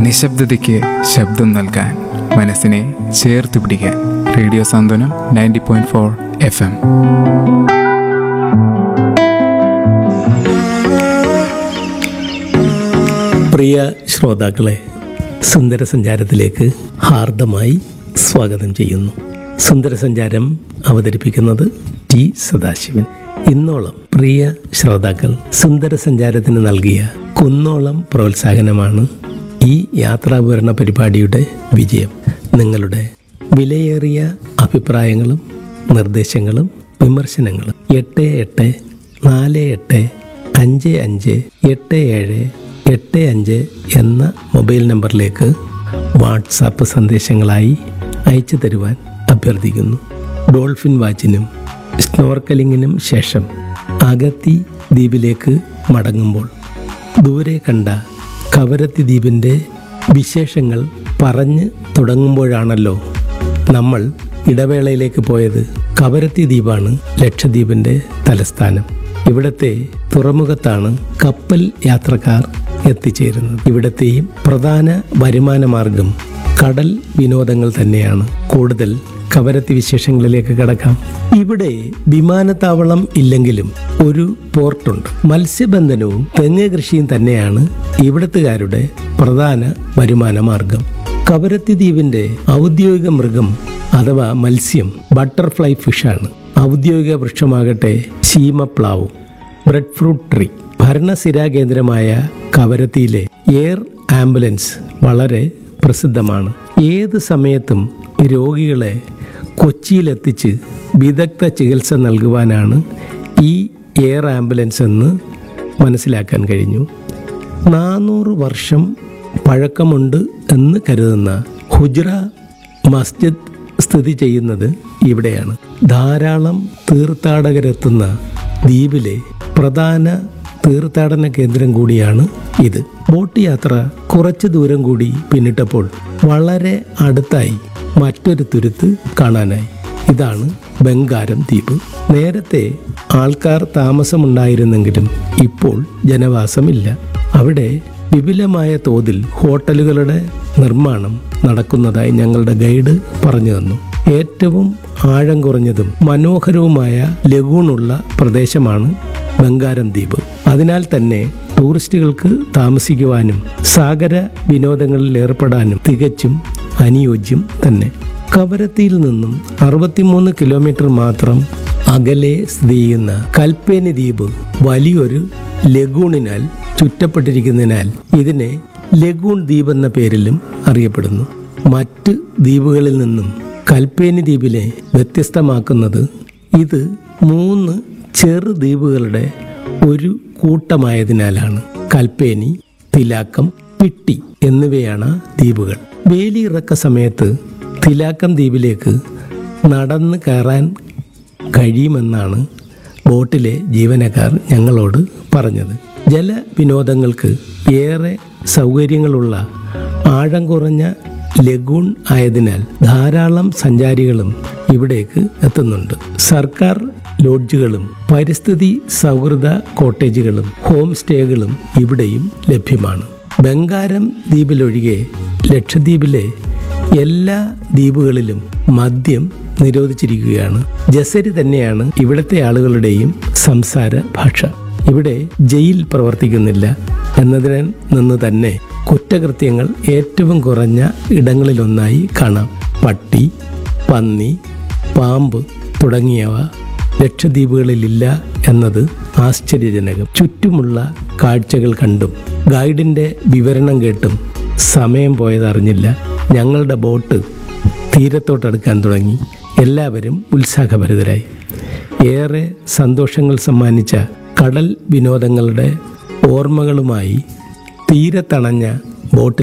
നിശബ്ദതയ്ക്ക് ശബ്ദം നൽകാൻ മനസ്സിനെ ചേർത്ത് പിടിക്കാൻ radio Santhwanam ninety point four F M പ്രിയ ശ്രോതാക്കളെ സുന്ദര സഞ്ചാരത്തിലേക്ക് ഹാർദമായി സ്വാഗതം ചെയ്യുന്നു സുന്ദര സഞ്ചാരം അവതരിപ്പിക്കുന്നത് ടി സദാശിവൻ ഇന്നോളം പ്രിയ ശ്രോതാക്കൾ സുന്ദര സഞ്ചാരത്തിന് നൽകിയ കുന്നോളം പ്രോത്സാഹനമാണ് ഈ യാത്രാവിവരണ പരിപാടിയുടെ വിജയം നിങ്ങളുടെ വിലയേറിയ അഭിപ്രായങ്ങളും നിർദ്ദേശങ്ങളും വിമർശനങ്ങളും എട്ട് എട്ട് നാല് എട്ട് അഞ്ച് അഞ്ച് എട്ട് ഏഴ് എട്ട് അഞ്ച് എന്ന മൊബൈൽ നമ്പറിലേക്ക് വാട്സാപ്പ് സന്ദേശങ്ങളായി അയച്ചു തരുവാൻ അഭ്യർത്ഥിക്കുന്നു ഡോൾഫിൻ വാച്ചിനും സ്നോർക്കലിങ്ങിനും ശേഷം അഗത്തി ദ്വീപിലേക്ക് മടങ്ങുമ്പോൾ ദൂരെ കണ്ട കവരത്തി ദ്വീപിൻ്റെ വിശേഷങ്ങൾ പറഞ്ഞ് തുടങ്ങുമ്പോഴാണല്ലോ നമ്മൾ ഇടവേളയിലേക്ക് പോയത് കവരത്തി ദ്വീപാണ് ലക്ഷദ്വീപിന്റെ തലസ്ഥാനം ഇവിടത്തെ തുറമുഖത്താണ് കപ്പൽ യാത്രക്കാർ എത്തിച്ചേരുന്നത് ഇവിടത്തെയും പ്രധാന വരുമാന മാർഗം കടൽ വിനോദങ്ങൾ തന്നെയാണ് കൂടുതൽ കവരത്തി വിശേഷങ്ങളിലേക്ക് കടക്കാം ഇവിടെ വിമാനത്താവളം ഇല്ലെങ്കിലും ഒരു പോർട്ടുണ്ട് മത്സ്യബന്ധനവും തെങ്ങ് കൃഷിയും തന്നെയാണ് ഇവിടത്തുകാരുടെ പ്രധാന വരുമാന മാർഗം കവരത്തി ദ്വീപിന്റെ ഔദ്യോഗിക മൃഗം അഥവാ മത്സ്യം ബട്ടർഫ്ലൈ ഫിഷാണ് ഔദ്യോഗിക വൃക്ഷമാകട്ടെ ശീമപ്ലാവും ബ്രെഡ് ഫ്രൂട്ട് ട്രീ ഭരണസിരാ കേന്ദ്രമായ കവരത്തിയിലെ എയർ ആംബുലൻസ് വളരെ പ്രസിദ്ധമാണ് ഏത് സമയത്തും രോഗികളെ കൊച്ചിയിലെത്തിച്ച് വിദഗ്ധ ചികിത്സ നൽകുവാനാണ് ഈ എയർ ആംബുലൻസ് എന്ന് മനസ്സിലാക്കാൻ കഴിഞ്ഞു നാനൂറ് വർഷം പഴക്കമുണ്ട് എന്ന് കരുതുന്ന ഹുജ്ര മസ്ജിദ് സ്ഥിതി ചെയ്യുന്നത് ഇവിടെയാണ് ധാരാളം തീർത്ഥാടകരെത്തുന്ന ദ്വീപിലെ പ്രധാന തീർത്ഥാടന കേന്ദ്രം കൂടിയാണ് ഇത് ബോട്ട് യാത്ര കുറച്ച് ദൂരം കൂടി പിന്നിട്ടപ്പോൾ വളരെ അടുത്തായി മറ്റൊരു തുരുത്ത് കാണാനായി ഇതാണ് ബംഗാരം ദ്വീപ് നേരത്തെ ആൾക്കാർ താമസമുണ്ടായിരുന്നെങ്കിലും ഇപ്പോൾ ജനവാസമില്ല അവിടെ വിപുലമായ തോതിൽ ഹോട്ടലുകളുടെ നിർമ്മാണം നടക്കുന്നതായി ഞങ്ങളുടെ ഗൈഡ് പറഞ്ഞു തന്നു ഏറ്റവും ആഴം കുറഞ്ഞതും മനോഹരവുമായ ലഗൂണുള്ള പ്രദേശമാണ് ബംഗാരം ദ്വീപ് അതിനാൽ തന്നെ ടൂറിസ്റ്റുകൾക്ക് താമസിക്കുവാനും സാഗര വിനോദങ്ങളിൽ ഏർപ്പെടാനും തികച്ചും അനുയോജ്യം തന്നെ കവരത്തിയിൽ നിന്നും അറുപത്തിമൂന്ന് കിലോമീറ്റർ മാത്രം അകലെ സ്ഥിതി ചെയ്യുന്ന കൽപ്പേനി ദ്വീപ് വലിയൊരു ലഗൂണിനാൽ ചുറ്റപ്പെട്ടിരിക്കുന്നതിനാൽ ഇതിനെ ലഗൂൺ ദ്വീപ് എന്ന പേരിലും അറിയപ്പെടുന്നു മറ്റ് ദ്വീപുകളിൽ നിന്നും കൽപ്പേനി ദ്വീപിനെ വ്യത്യസ്തമാക്കുന്നത് ഇത് മൂന്ന് ചെറു ദ്വീപുകളുടെ ഒരു കൂട്ടമായതിനാലാണ് കൽപ്പേനി തിലാക്കം പിട്ടി എന്നിവയാണ് ദ്വീപുകൾ വേലിയിറക്ക സമയത്ത് തിലാക്കം ദ്വീപിലേക്ക് നടന്ന് കയറാൻ കഴിയുമെന്നാണ് ബോട്ടിലെ ജീവനക്കാർ ഞങ്ങളോട് പറഞ്ഞത് ജലവിനോദങ്ങൾക്ക് ഏറെ സൗകര്യങ്ങളുള്ള ആഴം കുറഞ്ഞ ലഗൂൺ ആയതിനാൽ ധാരാളം സഞ്ചാരികളും ഇവിടേക്ക് എത്തുന്നുണ്ട് സർക്കാർ ലോഡ്ജുകളും പരിസ്ഥിതി സൗഹൃദ കോട്ടേജുകളും ഹോം സ്റ്റേകളും ഇവിടെയും ലഭ്യമാണ് ബംഗാരം ദ്വീപിലൊഴികെ ലക്ഷദ്വീപിലെ എല്ലാ ദ്വീപുകളിലും മദ്യം നിരോധിച്ചിരിക്കുകയാണ് ജസരി തന്നെയാണ് ഇവിടുത്തെ ആളുകളുടെയും സംസാര ഭാഷ ഇവിടെ ജയിൽ പ്രവർത്തിക്കുന്നില്ല എന്നതിൽ നിന്ന് തന്നെ കുറ്റകൃത്യങ്ങൾ ഏറ്റവും കുറഞ്ഞ ഇടങ്ങളിലൊന്നായി കാണാം പട്ടി പന്നി പാമ്പ് തുടങ്ങിയവ ലക്ഷദ്വീപുകളിലില്ല എന്നത് ആശ്ചര്യജനകം ചുറ്റുമുള്ള കാഴ്ചകൾ കണ്ടും ഗൈഡിന്റെ വിവരണം കേട്ടും സമയം പോയതറിഞ്ഞില്ല ഞങ്ങളുടെ ബോട്ട് തീരത്തോട്ടടുക്കാൻ തുടങ്ങി എല്ലാവരും ഉത്സാഹഭരിതരായി ഏറെ സന്തോഷങ്ങൾ സമ്മാനിച്ച കടൽ വിനോദങ്ങളുടെ ഓർമ്മകളുമായി തീരത്തണഞ്ഞ ബോട്ടിൽ